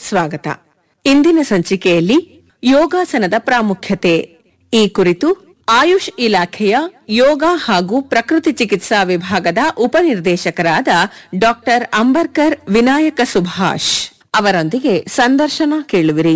ಸ್ವಾಗತ ಇಂದಿನ ಸಂಚಿಕೆಯಲ್ಲಿ ಯೋಗಾಸನದ ಪ್ರಾಮುಖ್ಯತೆ ಈ ಕುರಿತು ಆಯುಷ್ ಇಲಾಖೆಯ ಯೋಗ ಹಾಗೂ ಪ್ರಕೃತಿ ಚಿಕಿತ್ಸಾ ವಿಭಾಗದ ಉಪನಿರ್ದೇಶಕರಾದ ಡಾಕ್ಟರ್ ಅಂಬರ್ಕರ್ ವಿನಾಯಕ ಸುಭಾಷ್ ಅವರೊಂದಿಗೆ ಸಂದರ್ಶನ ಕೇಳುವಿರಿ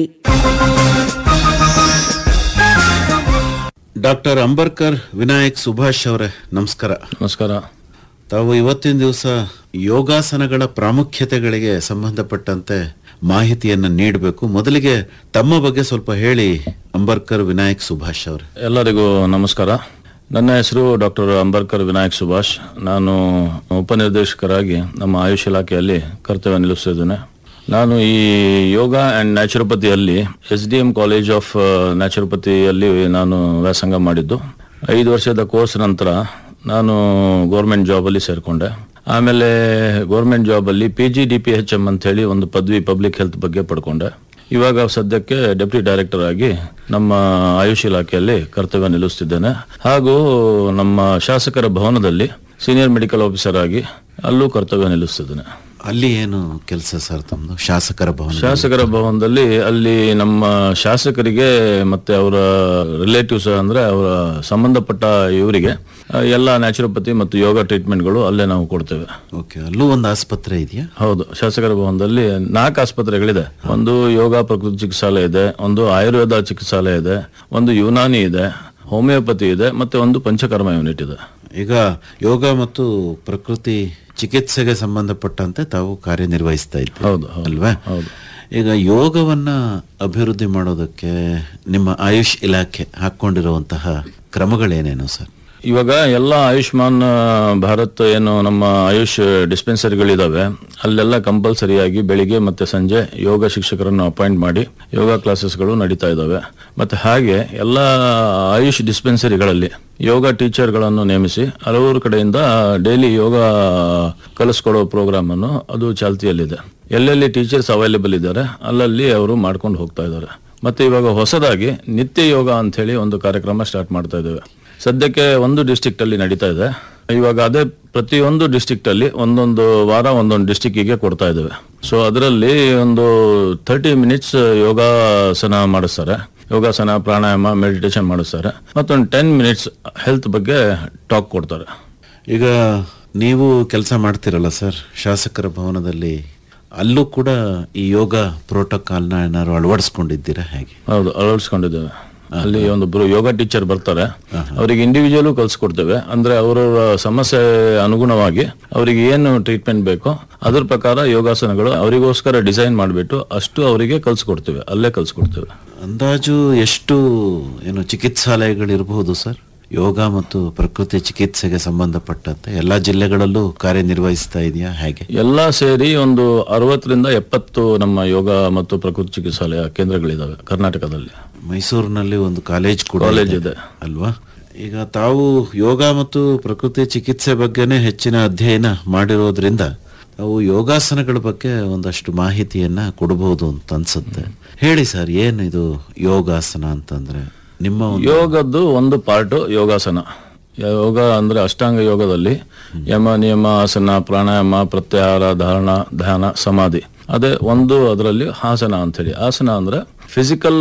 ಡಾಕ್ಟರ್ ಅಂಬರ್ಕರ್ ವಿನಾಯಕ್ ಸುಭಾಷ್ ಅವರೇ ನಮಸ್ಕಾರ ನಮಸ್ಕಾರ ತಾವು ಇವತ್ತಿನ ದಿವಸ ಯೋಗಾಸನಗಳ ಪ್ರಾಮುಖ್ಯತೆಗಳಿಗೆ ಸಂಬಂಧಪಟ್ಟಂತೆ ಮಾಹಿತಿಯನ್ನು ನೀಡಬೇಕು ಮೊದಲಿಗೆ ತಮ್ಮ ಬಗ್ಗೆ ಸ್ವಲ್ಪ ಹೇಳಿ ಅಂಬರ್ಕರ್ ವಿನಾಯಕ್ ಸುಭಾಷ್ ಅವರೇ ಎಲ್ಲರಿಗೂ ನಮಸ್ಕಾರ ನನ್ನ ಹೆಸರು ಡಾಕ್ಟರ್ ಅಂಬರ್ಕರ್ ವಿನಾಯಕ್ ಸುಭಾಷ್ ನಾನು ಉಪನಿರ್ದೇಶಕರಾಗಿ ನಮ್ಮ ಆಯುಷ್ ಇಲಾಖೆಯಲ್ಲಿ ಕರ್ತವ್ಯ ನಿಲ್ಲಿಸ್ತಿದ್ದೇನೆ ನಾನು ಈ ಯೋಗ ಅಂಡ್ ನ್ಯಾಚುರೋಪತಿಯಲ್ಲಿ S D M college of ನ್ಯಾಚುರೋಪತಿಯಲ್ಲಿ ನಾನು ವ್ಯಾಸಂಗ ಮಾಡಿದ್ದು ಐದು ವರ್ಷದ ಕೋರ್ಸ್ ನಂತರ ನಾನು ಗೌರ್ಮೆಂಟ್ ಜಾಬಲ್ಲಿ ಸೇರಿಕೊಂಡೆ ಆಮೇಲೆ ಗೌರ್ಮೆಂಟ್ ಜಾಬಲ್ಲಿ P G D P H M ಅಂತ ಹೇಳಿ ಒಂದು ಪದವಿ ಪಬ್ಲಿಕ್ ಹೆಲ್ತ್ ಬಗ್ಗೆ ಪಡ್ಕೊಂಡೆ ಇವಾಗ ಸದ್ಯಕ್ಕೆ ಡೆಪ್ಟಿ ಡೈರೆಕ್ಟರ್ ಆಗಿ ನಮ್ಮ ಆಯುಷ್ ಇಲಾಖೆಯಲ್ಲಿ ಕರ್ತವ್ಯ ನಿಲ್ಲಿಸ್ತಿದ್ದೇನೆ ಹಾಗೂ ನಮ್ಮ ಶಾಸಕರ ಭವನದಲ್ಲಿ ಸೀನಿಯರ್ ಮೆಡಿಕಲ್ ಆಫೀಸರ್ ಆಗಿ ಅಲ್ಲೂ ಕರ್ತವ್ಯ ನಿಲ್ಲಿಸ್ತಿದ್ದೇನೆ ಅಲ್ಲಿ ಏನು ಕೆಲಸ ಸರ್ ತಮ್ಮದು ಶಾಸಕರ ಭವನ ಶಾಸಕರ ಭವನದಲ್ಲಿ ಅಲ್ಲಿ ನಮ್ಮ ಶಾಸಕರಿಗೆ ಮತ್ತೆ ಅವರ ರಿಲೇಟಿವ್ಸ್ ಅಂದ್ರೆ ಅವರ ಸಂಬಂಧಪಟ್ಟ ಇವರಿಗೆ ಆ, ಎಲ್ಲ ನ್ಯಾಚುರೋಪತಿ ಮತ್ತು ಯೋಗ ಟ್ರೀಟ್ಮೆಂಟ್ಗಳು ಅಲ್ಲೇ ನಾವು ಕೊಡ್ತೇವೆ ಓಕೆ ಅಲ್ಲೂ ಒಂದು ಆಸ್ಪತ್ರೆ ಇದೆಯಾ ಹೌದು ಶಾಸಕರ ಭವನದಲ್ಲಿ ನಾಲ್ಕು ಆಸ್ಪತ್ರೆಗಳಿದೆ ಒಂದು ಯೋಗ ಪ್ರಕೃತಿ ಚಿಕಿತ್ಸಾಲಯ ಇದೆ ಒಂದು ಆಯುರ್ವೇದ ಚಿಕಿತ್ಸಾಲಯ ಇದೆ ಒಂದು ಯುನಾನಿ ಇದೆ ಹೋಮಿಯೋಪತಿ ಇದೆ ಮತ್ತೆ ಒಂದು ಪಂಚಕರ್ಮ ಯೂನಿಟ್ ಇದೆ ಈಗ ಯೋಗ ಮತ್ತು ಪ್ರಕೃತಿ ಚಿಕಿತ್ಸೆಗೆ ಸಂಬಂಧಪಟ್ಟಂತೆ ತಾವು ಕಾರ್ಯನಿರ್ವಹಿಸ್ತಾ ಇದ್ದೀವಿ ಹೌದು ಹೌದು ಅಲ್ವಾ ಹೌದು ಈಗ ಯೋಗವನ್ನ ಅಭಿವೃದ್ಧಿ ಮಾಡೋದಕ್ಕೆ ನಿಮ್ಮ ಆಯುಷ್ ಇಲಾಖೆ ಹಾಕೊಂಡಿರುವಂತಹ ಕ್ರಮಗಳೇನೇನು ಸರ್ ಇವಾಗ ಎಲ್ಲ ಆಯುಷ್ಮಾನ್ ಆ, ಭಾರತ್ ಏನು ನಮ್ಮ ಆಯುಷ್ ಡಿಸ್ಪೆನ್ಸರಿಗಳಿದಾವೆ ಅಲ್ಲೆಲ್ಲ ಕಂಪಲ್ಸರಿಯಾಗಿ ಬೆಳಿಗ್ಗೆ ಮತ್ತೆ ಸಂಜೆ ಯೋಗ ಶಿಕ್ಷಕರನ್ನು ಅಪಾಯಿಂಟ್ ಮಾಡಿ ಯೋಗ ಕ್ಲಾಸಸ್ಗಳು ನಡೀತಾ ಇದಾವೆ ಮತ್ತೆ ಹಾಗೆ ಎಲ್ಲ ಆಯುಷ್ ಡಿಸ್ಪೆನ್ಸರಿಗಳಲ್ಲಿ ಯೋಗ ಟೀಚರ್ಗಳನ್ನು ನೇಮಿಸಿ ಹಲವಾರು ಕಡೆಯಿಂದ ಡೈಲಿ ಯೋಗ ಕಲಿಸ್ಕೊಡೋ ಪ್ರೋಗ್ರಾಮ್ ಅನ್ನು ಅದು ಚಾಲ್ತಿಯಲ್ಲಿದೆ ಎಲ್ಲೆಲ್ಲಿ ಟೀಚರ್ಸ್ ಅವೈಲೇಬಲ್ ಇದ್ದಾರೆ ಅಲ್ಲಲ್ಲಿ ಅವರು ಮಾಡ್ಕೊಂಡು ಹೋಗ್ತಾ ಇದ್ದಾರೆ ಮತ್ತೆ ಇವಾಗ ಹೊಸದಾಗಿ ನಿತ್ಯ ಯೋಗ ಅಂತ ಹೇಳಿ ಒಂದು ಕಾರ್ಯಕ್ರಮ ಸ್ಟಾರ್ಟ್ ಮಾಡ್ತಾ ಇದ್ದೇವೆ ಸದ್ಯಕ್ಕೆ ಒಂದು ಡಿಸ್ಟ್ರಿಕ್ಟ್ ಅಲ್ಲಿ ನಡೀತಾ ಇದೆ ಇವಾಗ ಅದೇ ಪ್ರತಿಯೊಂದು ಡಿಸ್ಟ್ರಿಕ್ಟ್ ಅಲ್ಲಿ ಒಂದೊಂದು ವಾರ ಒಂದೊಂದು ಡಿಸ್ಟಿಕ್ಕಿಗೆ ಕೊಡ್ತಾ ಇದ್ದೇವೆ ಸೊ ಅದರಲ್ಲಿ ಒಂದು ಥರ್ಟಿ ಮಿನಿಟ್ಸ್ ಯೋಗಾಸನ ಮಾಡಿಸ್ತಾರೆ ಯೋಗಾಸನ ಪ್ರಾಣಾಯಾಮ ಮೆಡಿಟೇಷನ್ ಮಾಡಿಸ್ತಾರೆ ಮತ್ತೊಂದು ಟೆನ್ ಮಿನಿಟ್ಸ್ ಹೆಲ್ತ್ ಬಗ್ಗೆ ಟಾಕ್ ಕೊಡ್ತಾರೆ ಈಗ ನೀವು ಕೆಲಸ ಮಾಡ್ತಿರಲ್ಲ ಸರ್ ಶಾಸಕರ ಭವನದಲ್ಲಿ ಅಲ್ಲೂ ಕೂಡ ಈ ಯೋಗ ಪ್ರೋಟೋಕಾಲ್ನ ಏನಾದ್ರು ಅಳವಡಿಸ್ಕೊಂಡಿದ್ದೀರಾ ಹೇಗೆ ಹೌದು ಅಳವಡಿಸ್ಕೊಂಡಿದ್ದೇವೆ ಅಲ್ಲಿ ಒಂದೊಬ್ರು ಯೋಗ ಟೀಚರ್ ಬರ್ತಾರೆ ಅವರಿಗೆ ಇಂಡಿವಿಜುವಲ್ ಕಲ್ಸ್ಕೊಡ್ತೇವೆ ಅಂದ್ರೆ ಅವರವರ ಸಮಸ್ಯೆ ಅನುಗುಣವಾಗಿ ಅವರಿಗೆ ಏನು ಟ್ರೀಟ್ಮೆಂಟ್ ಬೇಕೋ ಅದ್ರ ಪ್ರಕಾರ ಯೋಗಾಸನಗಳು ಅವರಿಗೋಸ್ಕರ ಡಿಸೈನ್ ಮಾಡಿಬಿಟ್ಟು ಅಷ್ಟು ಅವರಿಗೆ ಕಲ್ಸ್ಕೊಡ್ತೇವೆ ಅಲ್ಲೇ ಕಲ್ಸ್ಕೊಡ್ತೇವೆ ಅಂದಾಜು ಎಷ್ಟು ಏನು ಚಿಕಿತ್ಸಾಲಯಗಳಿರಬಹುದು ಸರ್ ಯೋಗ ಮತ್ತು ಪ್ರಕೃತಿ ಚಿಕಿತ್ಸೆಗೆ ಸಂಬಂಧಪಟ್ಟಂತೆ ಎಲ್ಲಾ ಜಿಲ್ಲೆಗಳಲ್ಲೂ ಕಾರ್ಯನಿರ್ವಹಿಸ್ತಾ ಇದೆಯಾ ಹೇಗೆ ಎಲ್ಲ ಸೇರಿ ಒಂದು ಅರವತ್ತರಿಂದ ಎಪ್ಪತ್ತು ನಮ್ಮ ಯೋಗ ಮತ್ತು ಪ್ರಕೃತಿ ಚಿಕಿತ್ಸಾಲಯ ಕೇಂದ್ರಗಳಿದಾವೆ ಕರ್ನಾಟಕದಲ್ಲಿ ಮೈಸೂರಿನಲ್ಲಿ ಒಂದು ಕಾಲೇಜ್ ಕೂಡ ಕಾಲೇಜ್ ಇದೆ ಇದೆ ಅಲ್ವಾ ಈಗ ತಾವು ಯೋಗ ಮತ್ತು ಪ್ರಕೃತಿ ಚಿಕಿತ್ಸೆ ಬಗ್ಗೆನೇ ಹೆಚ್ಚಿನ ಅಧ್ಯಯನ ಮಾಡಿರೋದ್ರಿಂದ ತಾವು ಯೋಗಾಸನಗಳ ಬಗ್ಗೆ ಒಂದಷ್ಟು ಮಾಹಿತಿಯನ್ನ ಕೊಡಬಹುದು ಅಂತ ಅನ್ಸುತ್ತೆ ಹೇಳಿ ಸರ್ ಏನು ಇದು ಯೋಗಾಸನ ಅಂತಂದ್ರೆ ನಿಮ್ಮ ಒಂದು ಯೋಗದ್ದು ಒಂದು ಪಾರ್ಟ್ ಯೋಗಾಸನ ಯೋಗ ಅಂದ್ರೆ ಅಷ್ಟಾಂಗ ಯೋಗದಲ್ಲಿ ಯಮ ನಿಯಮ ಆಸನ ಪ್ರಾಣಾಯಾಮ ಪ್ರತ್ಯಾಹಾರ ಧಾರಣ ಧ್ಯಾನ ಸಮಾಧಿ ಅದೇ ಒಂದು ಅದರಲ್ಲಿ ಹಾಸನ ಅಂತ ಹೇಳಿ ಆಸನ ಅಂದ್ರೆ physical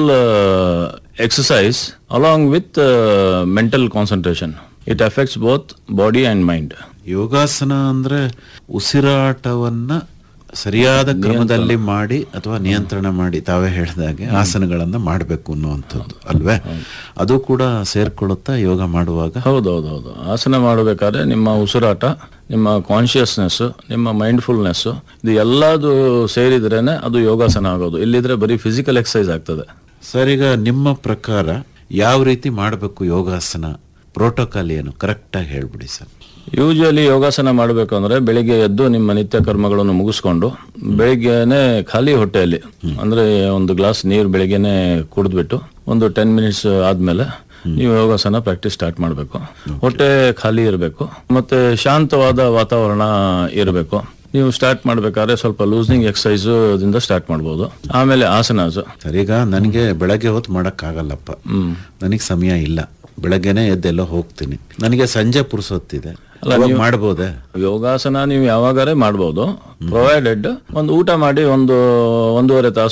exercise along with mental concentration it affects both body and mind yogasana ಅಂದ್ರೆ ಉಸಿರಾಟವನ್ನ ಸರಿಯಾದ ಕ್ರಮದಲ್ಲಿ ಮಾಡಿ ಅಥವಾ ನಿಯಂತ್ರಣ ಮಾಡಿ ತಾವೇ ಹೇಳಿದಾಗೆ ಆಸನಗಳನ್ನ ಮಾಡಬೇಕು ಅನ್ನುವಂಥದ್ದು ಅಲ್ವೇ ಅದು ಕೂಡ ಸೇರ್ಕೊಳ್ಳುತ್ತಾ ಯೋಗ ಮಾಡುವಾಗ ಹೌದೌದೌದು ಆಸನ ಮಾಡಬೇಕಾದ್ರೆ ನಿಮ್ಮ ಉಸಿರಾಟ ನಿಮ್ಮ ಕಾನ್ಶಿಯಸ್ನೆಸ್ ನಿಮ್ಮ ಮೈಂಡ್ಫುಲ್ನೆಸ್ ಇದು ಎಲ್ಲದು ಸೇರಿದ್ರೇನೆ ಅದು ಯೋಗಾಸನ ಆಗೋದು ಇಲ್ಲಿದ್ರೆ ಬರೀ ಫಿಸಿಕಲ್ ಎಕ್ಸಸೈಸ್ ಆಗ್ತದೆ ಸರ್ ಈಗ ನಿಮ್ಮ ಪ್ರಕಾರ ಯಾವ ರೀತಿ ಮಾಡಬೇಕು ಯೋಗಾಸನ ಪ್ರೋಟೋಕಾಲ್ ಏನು ಕರೆಕ್ಟಾಗಿ ಹೇಳ್ಬಿಡಿ ಸರ್ ಯೂಶಲಿ ಯೋಗಾಸನ ಮಾಡಬೇಕು ಅಂದ್ರೆ ಬೆಳಿಗ್ಗೆ ಎದ್ದು ನಿಮ್ಮ ನಿತ್ಯ ಕರ್ಮಗಳನ್ನು ಮುಗಿಸ್ಕೊಂಡು ಬೆಳಿಗ್ಗೆನೆ ಖಾಲಿ ಹೊಟ್ಟೆಯಲ್ಲಿ ಅಂದ್ರೆ ಒಂದು ಗ್ಲಾಸ್ ನೀರು ಬೆಳಿಗ್ಗೆನೆ ಕುಡಿದ್ಬಿಟ್ಟು ಒಂದು ಟೆನ್ ಮಿನಿಟ್ಸ್ ಆದ್ಮೇಲೆ ನೀವು ಯೋಗಾಸನ ಪ್ರಾಕ್ಟೀಸ್ ಸ್ಟಾರ್ಟ್ ಮಾಡಬೇಕು ಹೊಟ್ಟೆ ಖಾಲಿ ಇರಬೇಕು ಮತ್ತೆ ಶಾಂತವಾದ ವಾತಾವರಣ ಇರಬೇಕು ನೀವು ಸ್ಟಾರ್ಟ್ ಮಾಡ್ಬೇಕಾದ್ರೆ ಸ್ವಲ್ಪ ಲೂಸ್ನಿಂಗ್ ಎಕ್ಸಸೈಸ್ ದಿಂದ ಸ್ಟಾರ್ಟ್ ಮಾಡ್ಬೋದು ಆಮೇಲೆ ಆಸನಾಸ್ ಸರ್ ಈಗ ನನಗೆ ಬೆಳಗ್ಗೆ ಹೊತ್ತು ಮಾಡಕ್ಕಾಗಲ್ಲಪ್ಪ ನನಗೆ ಸಮಯ ಇಲ್ಲ ಬೆಳಗ್ಗೆನೆ ಎದ್ದೆಲ್ಲೋ ಹೋಗ್ತೀನಿ ನನಗೆ ಸಂಜೆ ಪುರ್ಸೊತ್ತಿದೆ ಅವಾಗ ಮಾಡ್ಬೋದೇ ಯೋಗಾಸನ ನೀವು ಯಾವಾಗಾರೆ ಮಾಡ್ಬೋದು ಪ್ರೊವೈಡೆಡ್ ಒಂದು ಊಟ ಮಾಡಿ ಒಂದು ಒಂದೂವರೆ ತಾಸು